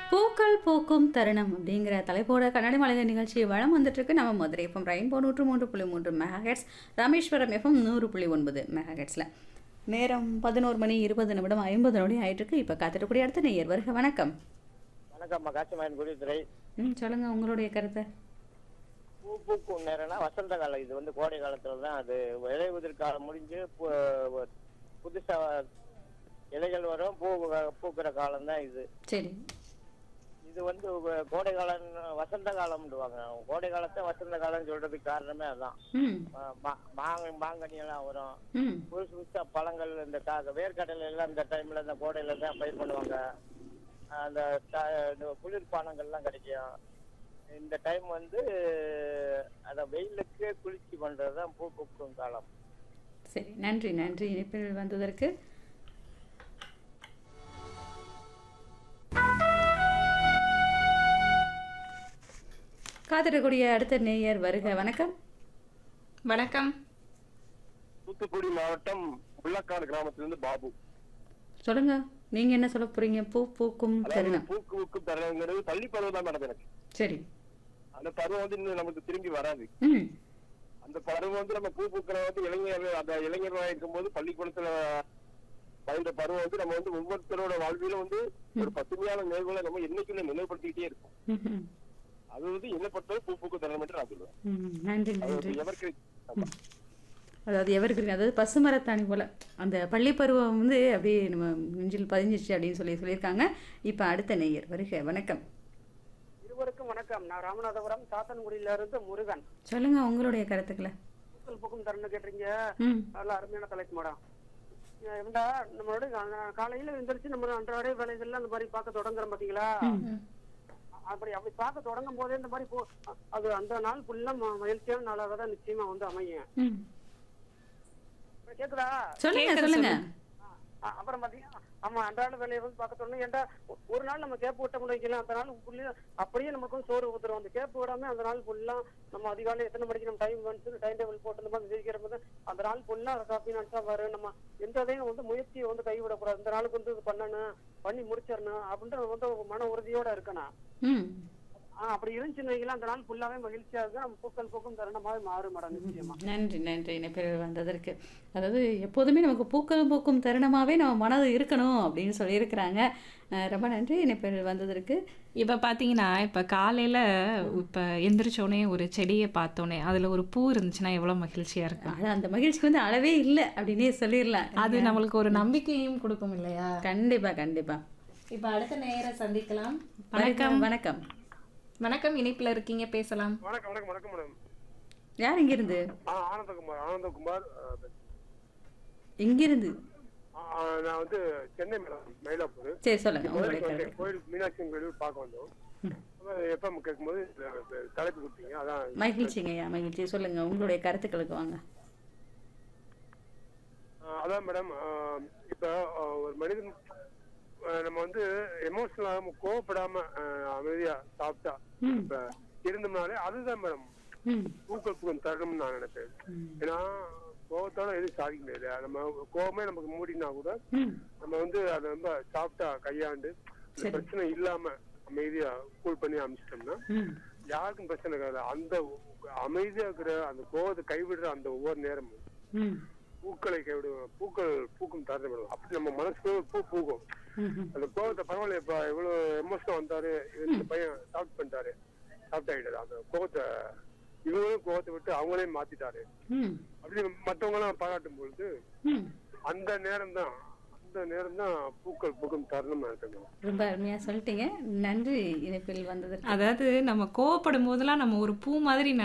பூக்கள் பூக்கும் தருணம் அப்படிங்கிற தலைப்போட கண்ணாடி மலைய நிகழ்ச்சி வளம் வந்துட்டு இருக்கு நம்ம மதுரை எஃப்எம் ரெயின்போ நூற்று மூன்று புள்ளி மூன்று மெகாஹெட்ஸ் ராமேஸ்வரம் எஃப்எம் நூறு புள்ளி ஒன்பது மெகாஹெட்ஸில் நேரம் பதினோரு மணி இருபது நிமிடம் ஐம்பது நொடி ஆயிட்டு இருக்கு இப்போ காத்திருக்கூடிய அடுத்த நேயர் வருக வணக்கம் வணக்கம்மா காட்சிமாயன் குருதுரை ம் சொல்லுங்க உங்களுடைய கருத்தை பூ பூக்கும் நேரம்னா வசந்த காலம் இது வந்து கோடை காலத்துல தான் அது இலையுதிர் காலம் முடிஞ்சு பூ- புதுசா இலைகள் வரும் பூ பூக்கிற காலம் தான் இது சரி இது வந்து வ- கோடை காலம் வசந்த காலம்டுவாங்க கோடை காலத்தை வசந்த காலம்னு சொல்றதுக்கு காரணமே அதான் ம் மா- மா- மாங்க மாங்கனி எல்லாம் வரும் ம் புதுசு புதுசா பழங்கள் இந்த கா- வேர்க்கடலை எல்லாம் இந்த டைம்ல இந்த கோடையில தான் பயிர் பண்ணுவாங்க அந்த த- இந்த குளிர்பானங்கள்லாம் கிடைக்கும் இந்த டைம் வந்து அத வெயிலுக்கு குளிர்ச்சி பண்றதுதான் பூ பூக்கும் காலம் சரி நன்றி நன்றி இணைப்பில் வந்ததற்கு காத்திருக்கக்கூடிய அடுத்த நேயர் வருக வணக்கம் வணக்கம் தூத்துக்குடி மாவட்டம் முள்ளக்காடு கிராமத்திலிருந்து பாபு சொல்லுங்க நீங்க என்ன சொல்ல போறீங்க பூ பூக்கும் அதாவது தருணம் பூக்கு பூக்கு தருணங்கிறது பள்ளி பருவம் தான் மேடம் எனக்கு சரி அந்த பருவம் வந்து இன்னும் நமக்கு திரும்பி வராது ம் அந்த பருவம் வந்து நம்ம பூ பூக்கிற வந்து இளைஞர் அந்த இளைஞர்களா இருக்கும்போது பள்ளிக்கூடத்துல பயின்ற பருவம் வந்து நம்ம வந்து ஒவ்வொருத்தரோட வாழ்விலும் வந்து ஒரு பசுமையான நினைவுகளை நம்ம என்னைக்குமே நினைவுபடுத்திக்கிட்டே இருக்கும் ம், ம், அது வந்து என்ன பொறுத்தவரை பூ பூக்கு தருணம் என்று நான் சொல்லுவேன் ம். நன்றி அது நன்றி வந்து எவருக்கு ஆமா. அதாவது எவருக்கு அதாவது பசுமரத்தாணி போல அந்த பள்ளி பருவம் வந்து அப்படியே நம்ம நெஞ்சில் பதிஞ்சிச்சு அப்படின்னு சொல்லி சொல்லியிருக்காங்க இப்போ அடுத்த நேயர் வருக வணக்கம் இருவருக்கும் வணக்கம் நான் ராமநாதபுரம் சாத்தன்குடியில இருந்து முருகன் சொல்லுங்க உங்களுடைய கருத்துக்களை பூக்கள் பூக்கும் தருணம் கேட்டீங்க ம் நல்ல அருமையான தலைப்பு மேடம் ஏண்டா நம்மளோட கா- காலையில எந்திரிச்சு நம்ம அன்றாட வேலைகள்லாம் அந்த மாதிரி பார்க்க தொடங்குறோம் பாத்தீங்களா அப்படி அப்படி பார்க்க தொடங்கும் போதே இந்த மாதிரி போ- அது அந்த நாள் ஃபுல்லா ம- மகிழ்ச்சியான நாளாக தான் நிச்சயமா வந்து அமையும் ம் இப்ப கேக்குதா சொல்லுங்க கேக்குது, சொல்லுங்க அ- அப்புறம் பாத்தீங்கன்னா ஆமா அன்றாட வேலையை வந்து பார்க்க தொடங்க ஏன்டா ஒ- ஒரு நாள் நம்ம கேப் விட்ட முடிக்கலாம் அந்த நாள் ஃபுல்லா அப்படியே நமக்கு வந்து சோறு ஊத்துறோம் அந்த கேப் விடாம அந்த நாள் ஃபுல்லா நம்ம அதிகாலை எத்தனை மணிக்கு நம்ம டைம் வந்து டைம் டேபிள் போட்டு இந்த மாதிரி சிரிக்கிற போது அந்த நாள் ஃபுல்லா காப்பி நினைச்சா வரும் நம்ம எந்த இதையும் வந்து முயற்சியை வந்து கைவிடக்கூடாது இந்த நாளுக்கு வந்து இது பண்ணணும் பண்ணி முடிச்சிடணும் அப்படின்ற வந்து ஒரு மன உறுதியோட இருக்கணும் ம் ஆஹ் அப்படி இருந்துச்சுன்னு வைங்களேன், அந்த நாள் ஃபுல்லாவே மகிழ்ச்சியா இருக்கு நம்ம பூக்கள் பூக்கும் தருணமாவே மாறும் மேடம் நிச்சயமா நன்றி நன்றி இணைப்பில் வந்ததற்கு அதாவது எப்போதுமே நமக்கு பூக்கள் பூக்கும் தருணமாகவே நம்ம மனது இருக்கணும் அப்படின்னு சொல்லியிருக்கிறாங்க அஹ் ரொம்ப நன்றி இணைப்பில் வந்ததற்கு இப்போ பார்த்தீங்கன்னா இப்போ காலையில் இப்போ எந்திரிச்சோடனே ஒரு செடியை பார்த்தோன்னே அதில் ஒரு பூ இருந்துச்சுன்னா எவ்வளோ மகிழ்ச்சியாக இருக்கும் அது அந்த மகிழ்ச்சிக்கு வந்து அளவே இல்லை அப்படின்னே சொல்லிடலாம் அது நம்மளுக்கு ஒரு நம்பிக்கையும் கொடுக்கும் இல்லையா கண்டிப்பா கண்டிப்பா இப்போ அடுத்த நேர சந்திக்கலாம் வணக்கம் வணக்கம் வணக்கம் இணைப்பில் இருக்கீங்க பேசலாம் வணக்கம் வணக்கம் வணக்கம் மேடம் யார் இங்கிருந்து ஆ ஆனந்தகுமார் ஆனந்தகுமார் ஆ, இங்கிருந்து ஆ, ஆ, நான் வந்து சென்னை மேடம் மயிலாப்பூர் சரி சொல்லுங்க உங்களுடைய கோயில் கருத்து கோயில் மீனாட்சி கோயில் பார்க்க வந்தோம் எப்ப கேட்கும்போது இந்த தலைப்பு கொடுத்தீங்க அதான் மகிழ்ச்சிங்கய்யா மகிழ்ச்சி சொல்லுங்க உங்களுடைய கருத்துக்களுக்கு வாங்க ஆஹ் அதான் மேடம் ஆஹ் இப்ப ஆஹ் ஒரு மனிதன் ஆஹ் நம்ம வந்து எமோஷனல் ஆகாம கோவப்படாம ஆஹ் அமைதியா சாப்பிட்டா ம். இப்ப இருந்தோம்னாலே அதுதான் மேடம் ம் பூக்கள் பூக்கம் தரணும்னு நான் நினைப்பேன் ம். ஏன்னா கோவத்தோட எதுவும் சாதிக்க முடியாது நம்ம கோவமே நமக்கு மூடினா கூட ம் நம்ம வந்து அதை ரொம்ப சாப்பிட்டா கையாண்டு இந்த சரி. பிரச்சனை இல்லாம அமைதியா கூல் பண்ணி அமைச்சிட்டோம்னா ம் யாருக்கும் பிரச்சனை இருக்காது அந்த அமைதியா இருக்கிற அந்த கோவத்தை கைவிடுற அந்த ஒவ்வொரு நேரமும் ம் பூக்களை கைவிடுவோம் பூக்கள் பூக்கும் தரணும் மேடம் அப்படி நம்ம மனசுக்கு ஒரு பூ பூக்கும் ம் அந்த கோவத்தை பரவாயில்ல இப்ப இவ்வளவு எமோஷனா வந்தாரு இந்த பையன் சாப்பிட் பண்ணிட்டாரு சாப்பிட் ஆயிட்டாரு அந்த கோவத்தை இவங்களும் கோவத்தை விட்டு அவங்களே மாத்திட்டாரு ம் அப்படி மத்தவங்க எல்லாம் பாராட்டும் பொழுது ம் அந்த நேரம் தான் அந்த நேரம் தான் பூக்கள் பூக்கும் தருணம் நினைக்கிறேன் ரொம்ப அருமையாக சொல்லிட்டீங்க நன்றி இணைப்பில் வந்ததற்கு அதாவது நம்ம கோவப்படும் போதெல்லாம் நம்ம ஒரு பூ மாதிரி